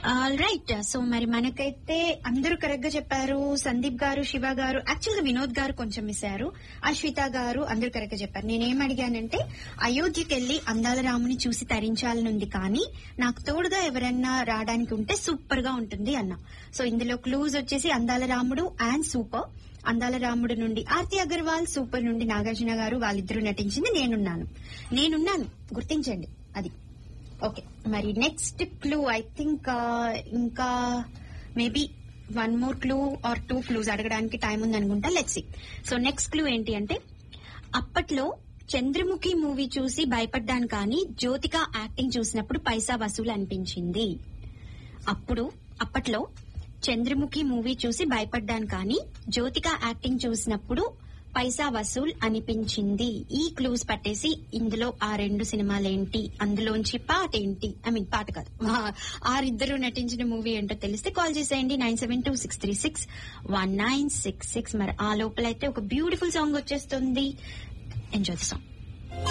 right so మరి మనకైతే అందరూ కరెక్ట్ గా చెప్పారు సందీప్ గారు శివ గారు యాక్చువల్ గా వినోద్ గారు కొంచెం మిస్సారు అశ్విత గారు అందరూ కరెక్ట్ గా చెప్పారు నేనేం అడిగానంటే అయోధ్యకి వెళ్లి అందాల రాముని చూసి తరించాలనుంది కానీ నాకు తోడుగా ఎవరన్నా రావడానికి ఉంటే సూపర్ గా ఉంటుంది అన్న సో ఇందులో క్లూజ్ వచ్చేసి అందాల రాముడు అండ్ సూపర్ అందాల రాముడు నుండి ఆర్తి అగర్వాల్ సూపర్ నుండి నాగార్జున గారు వాళ్ళిద్దరూ నటించింది నేనున్నాను నేనున్నాను గుర్తించండి అది ఓకే మరి నెక్స్ట్ క్లూ ఐ థింక్ ఇంకా maybe one more clue or two clues అడగడానికి టైం ఉంది అనుకుంటా లెట్స్ సో నెక్స్ట్ క్లూ ఏంటి అంటే అప్పట్లో చంద్రముఖి మూవీ చూసి భయపడ్డాను కానీ జ్యోతిక యాక్టింగ్ చూసినప్పుడు పైసా వసూలు అనిపించింది అప్పుడు అప్పట్లో చంద్రముఖి మూవీ చూసి భయపడ్డాను కానీ జ్యోతిక యాక్టింగ్ చూసినప్పుడు పైసా వసూల్ అనిపించింది ఈ క్లూస్ పట్టేసి ఇందులో ఆ రెండు సినిమాలేంటి అందులోంచి పాట ఏంటి ఐ మీన్ పాట కాదు ఆరిద్దరు నటించిన మూవీ ఏంటో తెలిస్తే కాల్ చేసేయండి nine seven two six three six one nine six six మరి ఆ లోపల అయితే ఒక బ్యూటిఫుల్ సాంగ్ వచ్చేస్తుంది ఎంజాయ్ ద సాంగ్